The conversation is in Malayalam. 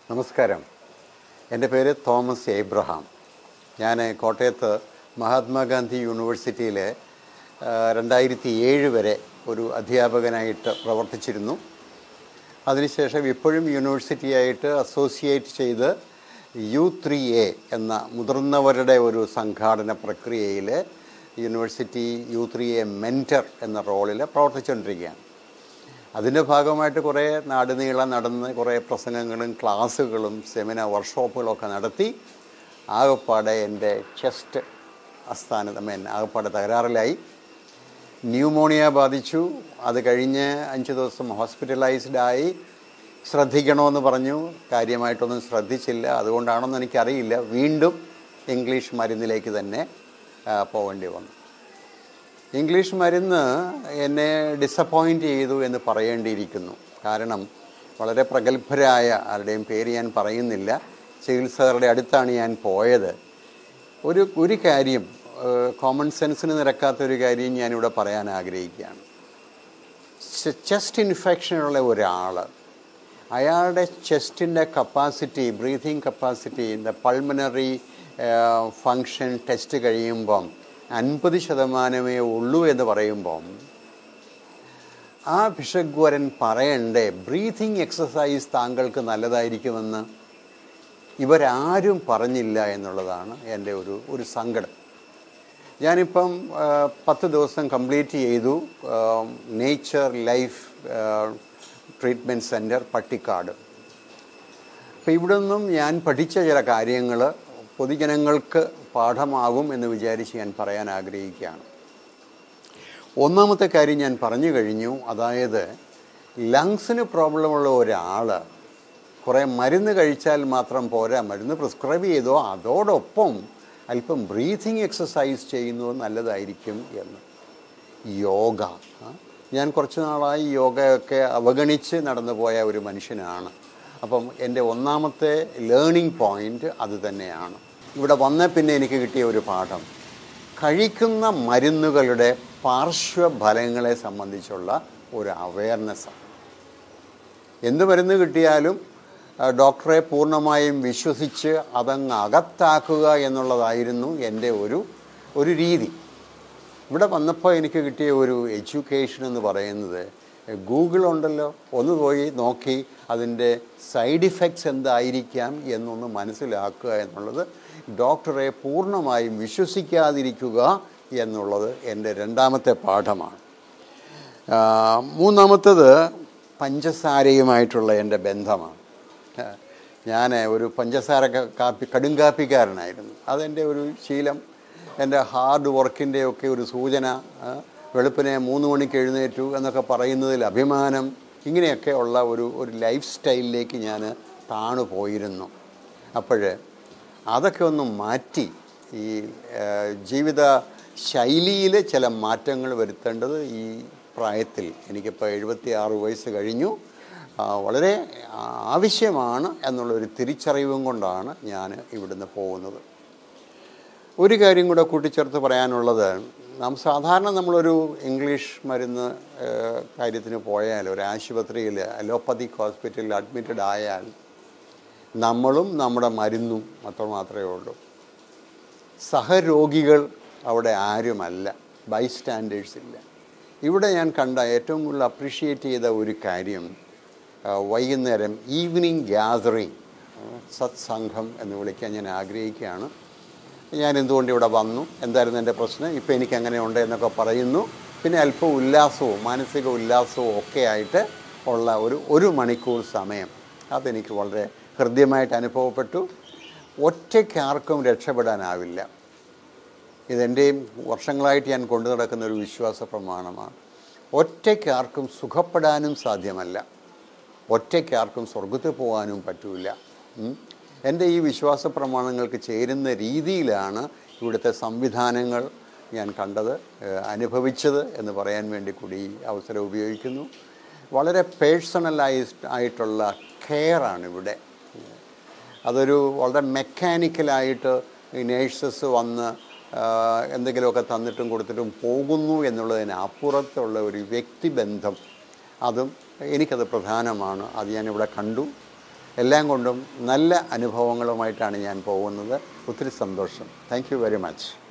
നമസ്കാരം എൻ്റെ പേര് തോമസ് എബ്രഹാം ഞാൻ കോട്ടയത്ത് മഹാത്മാഗാന്ധി യൂണിവേഴ്സിറ്റിയിലെ രണ്ടായിരത്തി ഏഴ് വരെ ഒരു അധ്യാപകനായിട്ട് പ്രവർത്തിച്ചിരുന്നു അതിനുശേഷം ഇപ്പോഴും യൂണിവേഴ്സിറ്റിയായിട്ട് അസോസിയേറ്റ് ചെയ്ത് യു ത്രീ എ എന്ന മുതിർന്നവരുടെ ഒരു സംഘാടന പ്രക്രിയയിൽ university U three A mentor എന്ന റോളിൽ പ്രവർത്തിച്ചുകൊണ്ടിരിക്കുകയാണ് അതിൻ്റെ ഭാഗമായിട്ട് കുറേ നാടുനീളം നടന്ന് കുറേ പ്രസംഗങ്ങളും ക്ലാസ്സുകളും സെമിനാർ വർക്ക്ഷോപ്പുകളൊക്കെ നടത്തി ആകപ്പാടെ എൻ്റെ ചെസ്റ്റ് അസ്ഥാനത്ത് മീൻ ആകപ്പാടെ തകരാറിലായി ന്യൂമോണിയ ബാധിച്ചു അത് കഴിഞ്ഞ് അഞ്ച് ദിവസം ഹോസ്പിറ്റലൈസ്ഡ് ആയി ശ്രദ്ധിക്കണമെന്ന് പറഞ്ഞു കാര്യമായിട്ടൊന്നും ശ്രദ്ധിച്ചില്ല അതുകൊണ്ടാണെന്ന് എനിക്കറിയില്ല വീണ്ടും ഇംഗ്ലീഷ് മരുന്നിലേക്ക് തന്നെ ആ, പോകേണ്ടി വന്നു ഇംഗ്ലീഷ് മരുന്ന് എന്നെ ഡിസപ്പോയിൻ്റ് ചെയ്തു എന്ന് പറയേണ്ടിയിരിക്കുന്നു കാരണം വളരെ പ്രഗത്ഭരായ ആരുടെയും പേര് ഞാൻ പറയുന്നില്ല ചികിത്സകരുടെ അടുത്താണ് ഞാൻ പോയത് ഒരു ഒരു കാര്യം കോമൺ സെൻസിന് നിരക്കാത്ത ഒരു കാര്യം ഞാനിവിടെ പറയാൻ ആഗ്രഹിക്കുകയാണ് ചെസ്റ്റ് ഇൻഫെക്ഷനുള്ള ഒരാൾ അയാളുടെ ചെസ്റ്റിൻ്റെ capacity breathing capacity the pulmonary function test കഴിയുമ്പം അൻപത് ശതമാനമേ ഉള്ളൂ എന്ന് പറയുമ്പം ആ ഭിഷഗ്വരൻ പറയണ്ടേ ബ്രീതിങ് എക്സസൈസ് താങ്കൾക്ക് നല്ലതായിരിക്കുമെന്ന് ഇവരാരും പറഞ്ഞില്ല എന്നുള്ളതാണ് എൻ്റെ ഒരു ഒരു സങ്കടം ഞാനിപ്പം ആ, പത്ത് ദിവസം കംപ്ലീറ്റ് ചെയ്തു nature life treatment centre Pattikkad അപ്പോൾ ഇവിടെ നിന്നും ഞാൻ പഠിച്ച ചില കാര്യങ്ങൾ പൊതുജനങ്ങൾക്ക് പാഠമാകും എന്ന് വിചാരിച്ച് ഞാൻ പറയാൻ ആഗ്രഹിക്കുകയാണ് ഒന്നാമത്തെ കാര്യം ഞാൻ പറഞ്ഞു കഴിഞ്ഞു അതായത് ലങ്സിന് പ്രോബ്ലമുള്ള ഒരാൾ കുറേ മരുന്ന് കഴിച്ചാൽ മാത്രം പോരാ മരുന്ന് പ്രിസ്ക്രൈബ് ചെയ്തോ അതോടൊപ്പം അല്പം ബ്രീതിങ് എക്സസൈസ് ചെയ്യുന്നത് നല്ലതായിരിക്കും എന്ന് യോഗ ആ, ഞാൻ കുറച്ച് നാളായി യോഗയൊക്കെ അവഗണിച്ച് നടന്നു പോയ ഒരു മനുഷ്യനാണ് അപ്പം എൻ്റെ ഒന്നാമത്തെ ലേണിംഗ് പോയിൻ്റ് അത് തന്നെയാണ് ഇവിടെ വന്ന പിന്നെ എനിക്ക് കിട്ടിയ ഒരു പാഠം കഴിക്കുന്ന മരുന്നുകളുടെ പാർശ്വഫലങ്ങളെ സംബന്ധിച്ചുള്ള ഒരു അവയർനെസ്സാണ് എന്ത് മരുന്ന് കിട്ടിയാലും ആ, ഡോക്ടറെ പൂർണ്ണമായും വിശ്വസിച്ച് അതങ്ങ് അകത്താക്കുക എന്നുള്ളതായിരുന്നു എൻ്റെ ഒരു ഒരു രീതി ഇവിടെ വന്നപ്പോൾ എനിക്ക് കിട്ടിയ ഒരു എഡ്യൂക്കേഷൻ എന്ന് പറയുന്നത് ഗൂഗിൾ ഉണ്ടല്ലോ ഒന്ന് പോയി നോക്കി അതിൻ്റെ സൈഡ് ഇഫക്ട്സ് എന്തായിരിക്കാം എന്നൊന്ന് മനസ്സിലാക്കുക എന്നുള്ളത് ഡോക്ടറെ പൂർണ്ണമായും വിശ്വസിക്കാതിരിക്കുക എന്നുള്ളത് എൻ്റെ രണ്ടാമത്തെ പാഠമാണ് ആ, മൂന്നാമത്തത് പഞ്ചസാരയുമായിട്ടുള്ള എൻ്റെ ബന്ധമാണ് ഞാൻ ഒരു പഞ്ചസാര ക- കാപ്പി കടുങ്കാപ്പിക്കാരനായിരുന്നു അതെൻ്റെ ഒരു ശീലം എൻ്റെ ഹാർഡ് വർക്കിൻ്റെ ഒക്കെ ഒരു സൂചന ആ, വെളുപ്പിനെ മൂന്ന് മണിക്ക് എഴുന്നേറ്റു എന്നൊക്കെ പറയുന്നതിൽ അഭിമാനം ഇങ്ങനെയൊക്കെ ഉള്ള ഒരു ഒരു ലൈഫ് സ്റ്റൈലിലേക്ക് ഞാൻ താണു പോയിരുന്നു അപ്പോൾ അതൊക്കെ ഒന്ന് മാറ്റി ഈ ആ, ജീവിത ശൈലിയിൽ ചില മാറ്റങ്ങൾ വരുത്തേണ്ടത് ഈ പ്രായത്തിൽ എനിക്കിപ്പോൾ എഴുപത്തി ആറ് വയസ്സ് കഴിഞ്ഞു ആ, വളരെ ആവശ്യമാണ് എന്നുള്ളൊരു തിരിച്ചറിവും കൊണ്ടാണ് ഞാൻ ഇവിടുന്ന് പോകുന്നത് ഒരു കാര്യം കൂടെ കൂട്ടിച്ചേർത്ത് പറയാനുള്ളത് നാം സാധാരണ നമ്മളൊരു ഇംഗ്ലീഷ് മരുന്ന് ഏഹ്, കാര്യത്തിന് പോയാൽ ഒരു ആശുപത്രിയിൽ അലോപ്പതിക് ഹോസ്പിറ്റലിൽ അഡ്മിറ്റഡ് ആയാൽ നമ്മളും നമ്മുടെ മരുന്നും അത്ര മാത്രമേ ഉള്ളൂ സഹരോഗികൾ അവിടെ ആരുമല്ല ബൈസ്റ്റാൻഡേഴ്സ് ഇല്ല ഇവിടെ ഞാൻ കണ്ട ഏറ്റവും കൂടുതൽ അപ്രീഷിയേറ്റ് ചെയ്ത ഒരു കാര്യം ആ, വൈകുന്നേരം ഈവനിങ് ഗ്യാതറിങ് സത്സംഘം എന്ന് വിളിക്കാൻ ഞാൻ ആഗ്രഹിക്കുകയാണ് ഞാൻ എന്തുകൊണ്ട് ഇവിടെ വന്നു എന്തായിരുന്നു എൻ്റെ പ്രശ്നം ഇപ്പോൾ എനിക്ക് അങ്ങനെ ഉണ്ട് എന്നൊക്കെ പറയുന്നു പിന്നെ അല്പം ഉല്ലാസവും മാനസിക ഉല്ലാസവും ഒക്കെ ആയിട്ട് ഉള്ള ഒരു ഒരു മണിക്കൂർ സമയം അതെനിക്ക് വളരെ ഹൃദ്യമായിട്ട് അനുഭവപ്പെട്ടു ഒറ്റയ്ക്ക് ആർക്കും രക്ഷപ്പെടാനാവില്ല ഇതെൻ്റെയും വർഷങ്ങളായിട്ട് ഞാൻ കൊണ്ടു നടക്കുന്ന ഒരു വിശ്വാസ പ്രമാണമാണ് ഒറ്റയ്ക്ക് ആർക്കും സുഖപ്പെടാനും സാധ്യമല്ല ഒറ്റയ്ക്ക് ആർക്കും സ്വർഗത്തിൽ പോകാനും പറ്റൂല ഉം. എൻ്റെ ഈ വിശ്വാസ പ്രമാണങ്ങൾക്ക് ചേരുന്ന രീതിയിലാണ് ഇവിടുത്തെ സംവിധാനങ്ങൾ ഞാൻ കണ്ടത് ഏഹ് അനുഭവിച്ചത് എന്ന് പറയാൻ വേണ്ടി കൂടി ഈ അവസരം ഉപയോഗിക്കുന്നു വളരെ പേഴ്സണലൈസ്ഡ് ആയിട്ടുള്ള കെയറാണ് ഇവിടെ അതൊരു വളരെ മെക്കാനിക്കലായിട്ട് ഈ നേഴ്സസ് വന്ന് ആ, എന്തെങ്കിലുമൊക്കെ തന്നിട്ടും കൊടുത്തിട്ടും പോകുന്നു എന്നുള്ളതിന് അപ്പുറത്തുള്ള ഒരു വ്യക്തിബന്ധം അതും എനിക്കത് പ്രധാനമാണ് അത് ഞാനിവിടെ കണ്ടു എല്ലാം കൊണ്ടും നല്ല അനുഭവങ്ങളുമായിട്ടാണ് ഞാൻ പോകുന്നത് ഒത്തിരി സന്തോഷം താങ്ക് യു വെരി മച്ച്